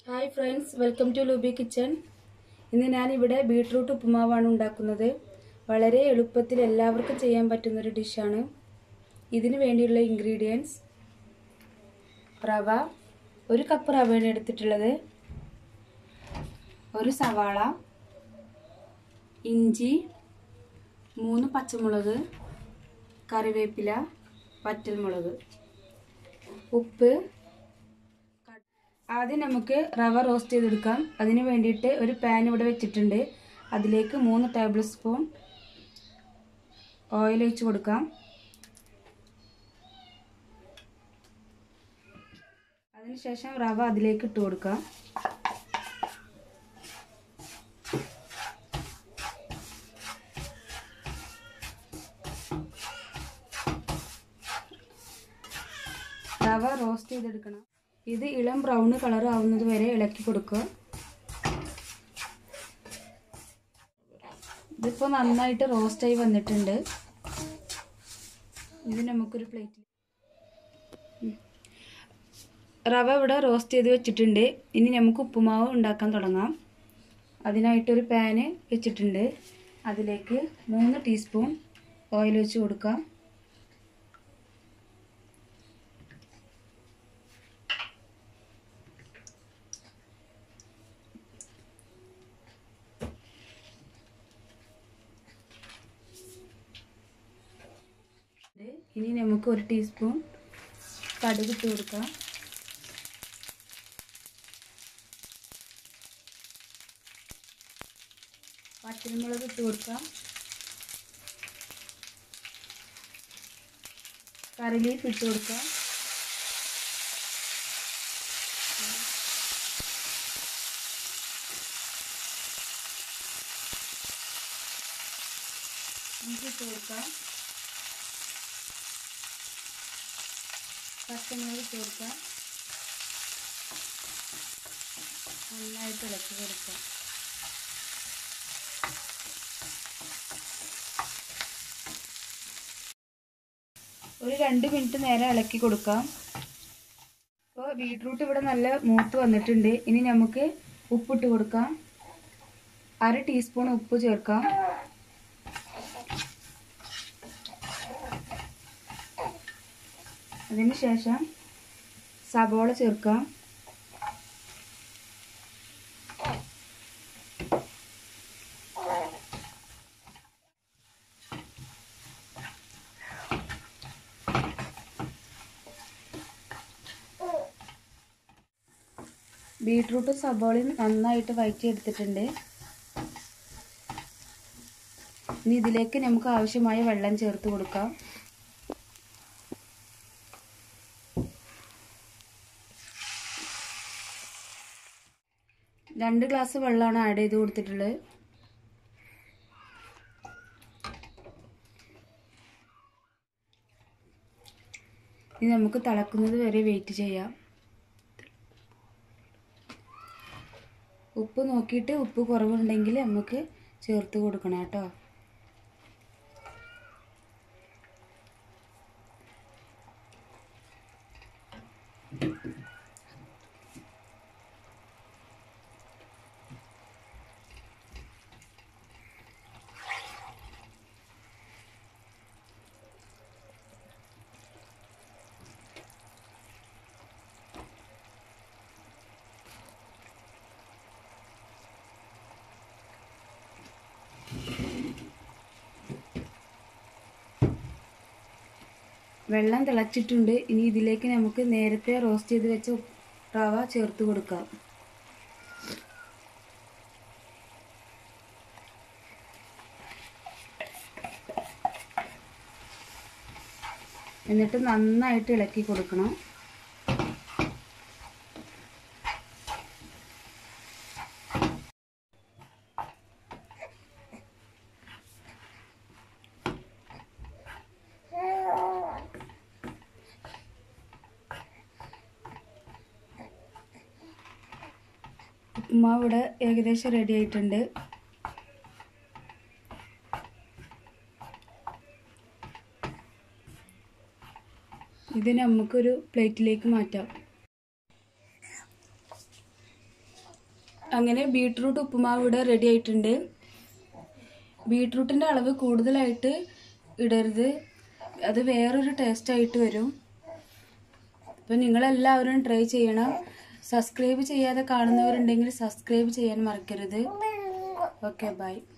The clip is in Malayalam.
hi friends welcome to Luby kitchen ഇന്ന് ഞാനിവിടെ ബീട്രൂട്ട് ഉപ്പുമാവാണ് ഉണ്ടാക്കുന്നത് വളരെ എളുപ്പത്തിൽ എല്ലാവർക്കും ചെയ്യാൻ പറ്റുന്നൊരു ഡിഷാണ് ഇതിന് വേണ്ടിയുള്ള ഇൻഗ്രീഡിയൻസ് റവ ഒരു കപ്പ് റവയാണ് എടുത്തിട്ടുള്ളത് ഒരു സവാള ഇഞ്ചി മൂന്ന് പച്ചമുളക് കറിവേപ്പില വറ്റൽമുളക് ഉപ്പ് ആദ്യം നമുക്ക് റവ റോസ്റ്റ് ചെയ്തെടുക്കാം അതിന് വേണ്ടിയിട്ട് ഒരു പാൻ ഇവിടെ വെച്ചിട്ടുണ്ട് അതിലേക്ക് മൂന്ന് ടേബിൾ സ്പൂൺ ഓയിൽ ഒഴിച്ച് കൊടുക്കാം അതിനുശേഷം റവ അതിലേക്ക് ഇട്ട് കൊടുക്കാം റവ റോസ്റ്റ് ചെയ്തെടുക്കണം ഇത് ഇളം ബ്രൗൺ കളർ ആവുന്നത് വരെ ഇളക്കി കൊടുക്കുക ഇതിപ്പോൾ നന്നായിട്ട് റോസ്റ്റായി വന്നിട്ടുണ്ട് ഇത് നമുക്കൊരു പ്ലേറ്റിൽ റവ ഇവിടെ റോസ്റ്റ് ചെയ്ത് വെച്ചിട്ടുണ്ട് ഇനി നമുക്ക് ഉപ്പുമാവ് ഉണ്ടാക്കാൻ തുടങ്ങാം അതിനായിട്ടൊരു പാന് വെച്ചിട്ടുണ്ട് അതിലേക്ക് മൂന്ന് ടീസ്പൂൺ ഓയിൽ വെച്ച് കൊടുക്കാം ഇനി നമുക്ക് ഒരു ടീസ്പൂൺ കടുക് ഇട്ട് കൊടുക്കാം പച്ചമുളക് ഇട്ട് കൊടുക്കാം കറി ലീഫ് ഇട്ട് കൊടുക്കാം ഇഞ്ചി ഇട്ട് കൊടുക്കാം പച്ചമുളക് ഇട്ട് കൊടുക്കാം നന്നായിട്ട് ഇളക്കി കൊടുക്കാം ഒരു രണ്ട് മിനിറ്റ് നേരം ഇളക്കി കൊടുക്കാം അപ്പോൾ ബീട്രൂട്ട് ഇവിടെ നല്ല മൂത്ത് വന്നിട്ടുണ്ട് ഇനി നമുക്ക് ഉപ്പിട്ട് കൊടുക്കാം അര ടീസ്പൂൺ ഉപ്പ് ചേർക്കാം അതിന് ശേഷം സബോള ചേർക്കാം ബീട്രൂട്ടും സബോളയും നന്നായിട്ട് വഴറ്റി എടുത്തിട്ടുണ്ട് ഇനി ഇതിലേക്ക് നമുക്ക് ആവശ്യമായ വെള്ളം ചേർത്ത് കൊടുക്കാം രണ്ട് ഗ്ലാസ് വെള്ളമാണ് ആഡ് ചെയ്ത് കൊടുത്തിട്ടുള്ളത് ഇനി നമുക്ക് തിളക്കുന്നത് വരെ വെയിറ്റ് ചെയ്യാം ഉപ്പ് നോക്കിയിട്ട് ഉപ്പ് കുറവുണ്ടെങ്കിൽ നമുക്ക് ചേർത്ത് കൊടുക്കണം കേട്ടോ വെള്ളം തിളച്ചിട്ടുണ്ട് ഇനി ഇതിലേക്ക് നമുക്ക് നേരത്തെ റോസ്റ്റ് ചെയ്ത് വെച്ച റവ ചേർത്ത് കൊടുക്കാം എന്നിട്ട് നന്നായിട്ട് ഇളക്കി കൊടുക്കണം ഉപ്പുമാവ് ഇവിടെ ഏകദേശം റെഡി ആയിട്ടുണ്ട് ഇത് നമുക്കൊരു പ്ലേറ്റിലേക്ക് മാറ്റാം അങ്ങനെ ബീട്രൂട്ട് ഉപ്പുമാവ് ഇവിടെ റെഡി ആയിട്ടുണ്ട് ബീട്രൂട്ടിൻ്റെ അളവ് കൂടുതലായിട്ട് ഇടരുത് അത് വേറൊരു ടേസ്റ്റ് ആയിട്ട് വരും അപ്പം നിങ്ങളെല്ലാവരും ട്രൈ ചെയ്യണം സബ്സ്ക്രൈബ് ചെയ്യാതെ കാണുന്നവരുണ്ടെങ്കിൽ സബ്സ്ക്രൈബ് ചെയ്യാൻ മറക്കരുത് ഓക്കെ ബൈ